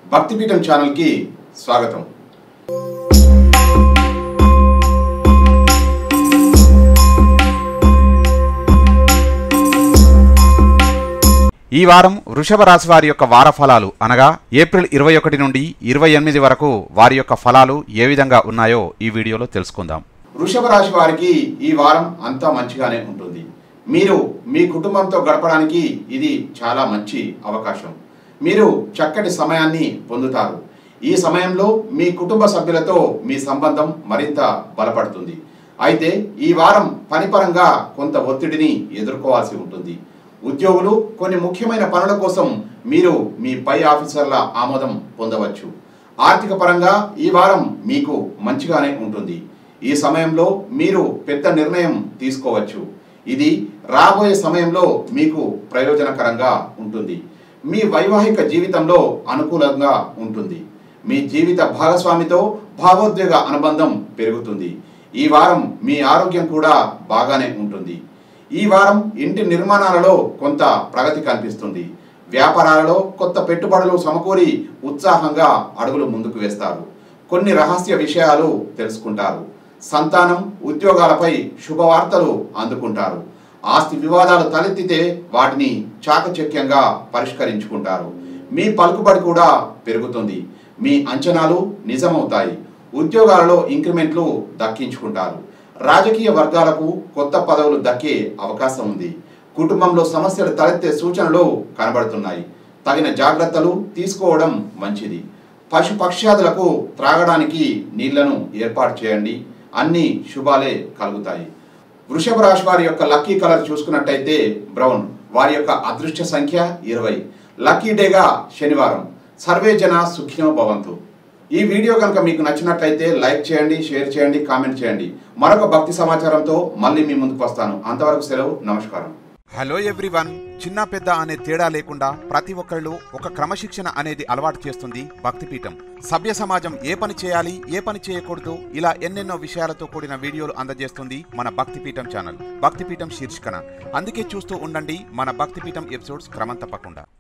భక్తిపీఠం ఛానల్కి స్వాగతం ఈ వారం వృషభ రాశి వారి యొక్క వార ఫలాలు అనగా ఏప్రిల్ ఇరవై ఒకటి నుండి ఇరవై ఎనిమిది వరకు వారి యొక్క ఫలాలు ఏ విధంగా ఉన్నాయో ఈ వీడియోలో తెలుసుకుందాం వృషభ రాశి వారికి ఈ వారం అంతా మంచిగానే ఉంటుంది మీరు మీ కుటుంబంతో గడపడానికి ఇది చాలా మంచి అవకాశం మీరు చక్కటి సమయాన్ని పొందుతారు ఈ సమయంలో మీ కుటుంబ సభ్యులతో మీ సంబంధం మరింత బలపడుతుంది అయితే ఈ వారం పనిపరంగా కొంత ఒత్తిడిని ఎదుర్కోవాల్సి ఉంటుంది ఉద్యోగులు కొన్ని ముఖ్యమైన పనుల కోసం మీరు మీ పై ఆఫీసర్ల ఆమోదం పొందవచ్చు ఆర్థిక పరంగా ఈ వారం మీకు మంచిగానే ఉంటుంది ఈ సమయంలో మీరు పెద్ద నిర్ణయం తీసుకోవచ్చు ఇది రాబోయే సమయంలో మీకు ప్రయోజనకరంగా ఉంటుంది మీ వైవాహిక జీవితంలో అనుకూలంగా ఉంటుంది మీ జీవిత భాగస్వామితో భావోద్వేగ అనుబంధం పెరుగుతుంది ఈ వారం మీ ఆరోగ్యం కూడా బాగానే ఉంటుంది ఈ వారం ఇంటి నిర్మాణాలలో కొంత ప్రగతి కనిపిస్తుంది వ్యాపారాలలో కొత్త పెట్టుబడులు సమకూరి ఉత్సాహంగా అడుగులు ముందుకు వేస్తారు కొన్ని రహస్య విషయాలు తెలుసుకుంటారు సంతానం ఉద్యోగాలపై శుభవార్తలు అందుకుంటారు ఆస్తి వివాదాలు తలెత్తితే వాటిని చాకచక్యంగా పరిష్కరించుకుంటారు మీ పలుకుబడి కూడా పెరుగుతుంది మీ అంచనాలు నిజమవుతాయి ఉద్యోగాలలో ఇంక్రిమెంట్లు దక్కించుకుంటారు రాజకీయ వర్గాలకు కొత్త పదవులు దక్కే అవకాశం ఉంది కుటుంబంలో సమస్యలు తలెత్తే సూచనలు కనబడుతున్నాయి తగిన జాగ్రత్తలు తీసుకోవడం మంచిది పశు పక్ష్యాదులకు త్రాగడానికి నీళ్లను ఏర్పాటు చేయండి అన్ని శుభాలే కలుగుతాయి వృషభ రాశి వారి యొక్క లక్కీ కలర్ చూసుకున్నట్టయితే బ్రౌన్ వారి యొక్క అదృష్ట సంఖ్య ఇరవై లక్కీ డేగా శనివారం సర్వే జన సుఖినో భవంతు ఈ వీడియో కనుక మీకు నచ్చినట్లయితే లైక్ చేయండి షేర్ చేయండి కామెంట్ చేయండి మరొక భక్తి సమాచారంతో మళ్ళీ మీ ముందుకు వస్తాను అంతవరకు సెలవు నమస్కారం హలో ఎవ్రీవన్ చిన్న పెద్ద అనే తేడా లేకుండా ప్రతి ఒక్కళ్ళు ఒక క్రమశిక్షణ అనేది అలవాటు చేస్తుంది భక్తిపీఠం సభ్య సమాజం ఏ పని చేయాలి ఏ పని చేయకూడదు ఇలా ఎన్నెన్నో విషయాలతో కూడిన వీడియోలు అందజేస్తుంది మన భక్తిపీఠం ఛానల్ భక్తిపీఠం శీర్షికన అందుకే చూస్తూ ఉండండి మన భక్తిపీఠం ఎపిసోడ్స్ క్రమం తప్పకుండా